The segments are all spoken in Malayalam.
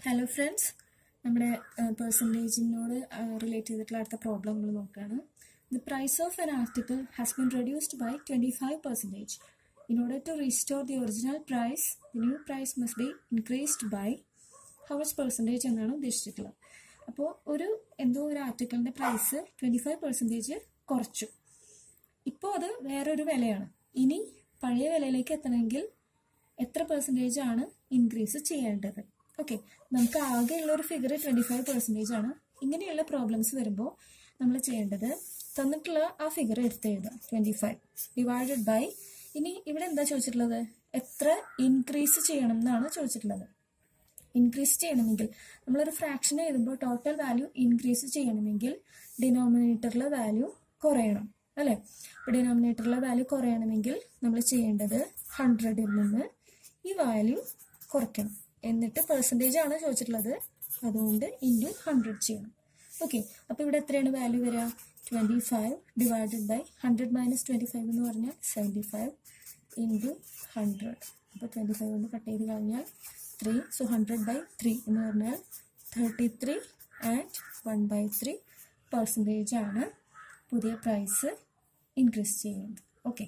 ഹലോ ഫ്രണ്ട്സ് നമ്മുടെ പെർസെൻറ്റേജിനോട് റിലേറ്റ് ചെയ്തിട്ടുള്ള അടുത്ത പ്രോബ്ലം നമ്മൾ നോക്കുകയാണ് the price of an article has been reduced by twenty five percentage in order to restore the original price the new price must be increased by how much percentage എന്നാണ് ഉദ്ദേശിച്ചിട്ടുള്ളത് അപ്പോൾ ഒരു എന്തോ ഒരു ആർട്ടിക്കിളിൻ്റെ പ്രൈസ് ട്വൻറ്റി ഫൈവ് പെർസെൻറ്റേജ് കുറച്ചു ഇപ്പോൾ അത് വേറൊരു വിലയാണ് ഇനി പഴയ വിലയിലേക്ക് എത്തണമെങ്കിൽ എത്ര പെർസെൻറ്റേജ് ആണ് ഇൻക്രീസ് ചെയ്യേണ്ടത് ഓക്കെ നമുക്ക് ആകെയുള്ള ഒരു ഫിഗർ ട്വൻറ്റി ഫൈവ് പെർസെൻറ്റേജ് ആണ് ഇങ്ങനെയുള്ള പ്രോബ്ലംസ് വരുമ്പോൾ നമ്മൾ ചെയ്യേണ്ടത് തന്നിട്ടുള്ള ആ ഫിഗർ എടുത്ത് എഴുതുക ട്വൻറ്റി ഫൈവ് ഡിവൈഡഡ് ബൈ ഇനി ഇവിടെ എന്താ ചോദിച്ചിട്ടുള്ളത് എത്ര ഇൻക്രീസ് ചെയ്യണം എന്നാണ് ചോദിച്ചിട്ടുള്ളത് ഇൻക്രീസ് ചെയ്യണമെങ്കിൽ നമ്മളൊരു ഫ്രാക്ഷൻ എഴുതുമ്പോൾ ടോട്ടൽ വാല്യൂ ഇൻക്രീസ് ചെയ്യണമെങ്കിൽ ഡിനോമിനേറ്ററിലെ വാല്യൂ കുറയണം അല്ലേ ഇപ്പോൾ ഡിനോമിനേറ്ററിലെ വാല്യൂ കുറയണമെങ്കിൽ നമ്മൾ ചെയ്യേണ്ടത് ഹൺഡ്രഡിൽ നിന്ന് ഈ വാല്യൂ കുറയ്ക്കണം എന്നിട്ട് പെർസെൻറ്റേജ് ആണ് ചോദിച്ചിട്ടുള്ളത് അതുകൊണ്ട് ഇൻറ്റു ഹൺഡ്രഡ് ചെയ്യണം ഓക്കെ അപ്പോൾ ഇവിടെ എത്രയാണ് വാല്യൂ വരിക twenty five divided by hundred minus twenty five എന്ന് പറഞ്ഞാൽ സെവൻറ്റി ഫൈവ് ഇൻറ്റു ഹൺഡ്രഡ് അപ്പോൾ ട്വൻറ്റി ഫൈവ് കൊണ്ട് കട്ട് ചെയ്ത് കഴിഞ്ഞാൽ three so hundred by three എന്ന് പറഞ്ഞാൽ thirty three and one by three percentage ആണ് പുതിയ പ്രൈസ് ഇൻക്രീസ് ചെയ്യുന്നത് okay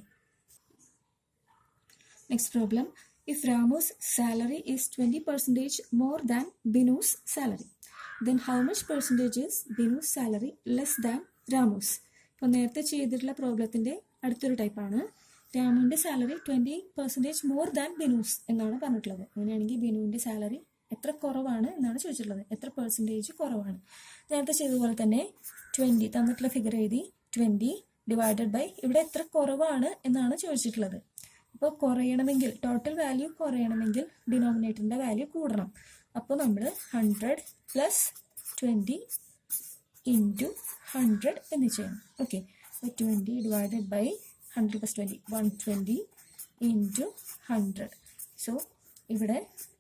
next problem if Ramu's salary is twenty percentage more than Binu's salary then how much percentage is Binu's salary less than Ramu's ഇപ്പോൾ നേരത്തെ ചെയ്തിട്ടുള്ള പ്രോബ്ലത്തിൻ്റെ അടുത്തൊരു ടൈപ്പാണ് രാമുവിൻ്റെ salary twenty percentage more than Binu's എന്നാണ് പറഞ്ഞിട്ടുള്ളത് അങ്ങനെയാണെങ്കിൽ ബിനുവിൻ്റെ സാലറി എത്ര കുറവാണ് എന്നാണ് ചോദിച്ചിട്ടുള്ളത് എത്ര പെർസെൻറ്റേജ് കുറവാണ് നേരത്തെ ചെയ്തതുപോലെ തന്നെ ട്വൻറ്റി തന്നിട്ടുള്ള ഫിഗർ എഴുതി ട്വൻറ്റി ഡിവൈഡഡ് ബൈ ഇവിടെ എത്ര കുറവാണ് എന്നാണ് ചോദിച്ചിട്ടുള്ളത് അപ്പോൾ കുറയണമെങ്കിൽ ടോട്ടൽ വാല്യൂ കുറയണമെങ്കിൽ ഡിനോമിനേറ്ററിൻ്റെ വാല്യൂ കൂടണം അപ്പോൾ നമ്മൾ hundred plus twenty into hundred എന്ന് ചെയ്യണം ഓക്കെ അപ്പോൾ twenty divided by hundred plus twenty one twenty into hundred so ഇവിടെ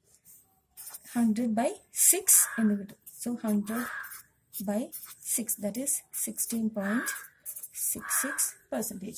ഹൺഡ്രഡ് ബൈ സിക്സ് എന്ന് കിട്ടും so hundred by six that is sixteen point six six percentage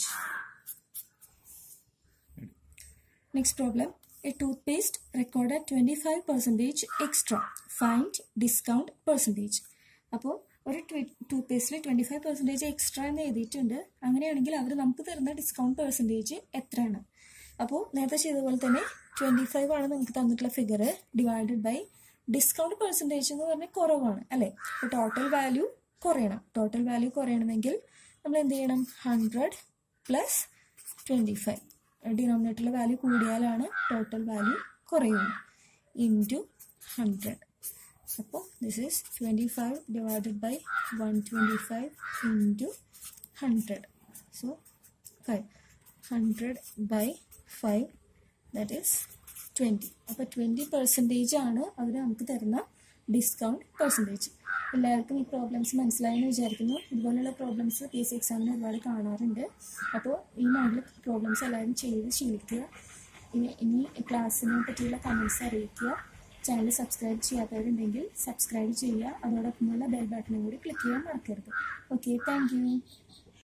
Next problem. A toothpaste recorded 25% extra. Find discount percentage. അപ്പോൾ ഒരു ടൂത്ത് പേസ്റ്റിൽ ട്വൻറ്റി ഫൈവ് പെർസെൻറ്റേജ് എക്സ്ട്രാ എന്ന് എഴുതിയിട്ടുണ്ട് അങ്ങനെയാണെങ്കിൽ അവർ നമുക്ക് തരുന്ന ഡിസ്കൗണ്ട് പെർസെൻറ്റേജ് എത്രയാണ് അപ്പോൾ നേരത്തെ ചെയ്ത പോലെ തന്നെ ട്വൻറ്റി ഫൈവ് ആണ് നിങ്ങൾക്ക് തന്നിട്ടുള്ള figure divided by discount percentage എന്ന് പറഞ്ഞാൽ കുറവാണ് അല്ലേ അപ്പോൾ ടോട്ടൽ വാല്യൂ കുറയണം ടോട്ടൽ വാല്യൂ കുറയണമെങ്കിൽ നമ്മൾ എന്ത് ചെയ്യണം ഹൺഡ്രഡ് പ്ലസ് ട്വൻറ്റി ഫൈവ് ഡിനോമിനേറ്ററിലെ വാല്യൂ കൂടിയാലാണ് ടോട്ടൽ വാല്യൂ കുറയുന്നത് ഇൻറ്റു ഹൺഡ്രഡ് അപ്പോൾ this is twenty five divided by one twenty five into hundred so five hundred by five that is twenty അപ്പോൾ ട്വൻറ്റി പെർസെൻറ്റേജ് ആണ് അവർ നമുക്ക് തരുന്ന ഡിസ്കൗണ്ട് പെർസെൻറ്റേജ് എല്ലാവർക്കും ഈ പ്രോബ്ലംസ് മനസ്സിലായെന്ന് വിചാരിക്കുന്നു ഇതുപോലെയുള്ള പ്രോബ്ലംസ് പി എസ് സി എക്സാമിന് ഒരുപാട് കാണാറുണ്ട് അപ്പോൾ ഈ മോഡൽ പ്രോബ്ലംസ് എല്ലാവരും ചെയ്ത് ശീലിക്കുക ഇനി ഇനി ക്ലാസ്സിനെ പറ്റിയുള്ള കമൻസ് അറിയിക്കുക ചാനൽ സബ്സ്ക്രൈബ് ചെയ്യാത്തവരുണ്ടെങ്കിൽ സബ്സ്ക്രൈബ് ചെയ്യുക അതോടൊപ്പമുള്ള ബെൽ ബട്ടണും കൂടി ക്ലിക്ക് ചെയ്യാൻ മറക്കരുത് ഓക്കെ താങ്ക്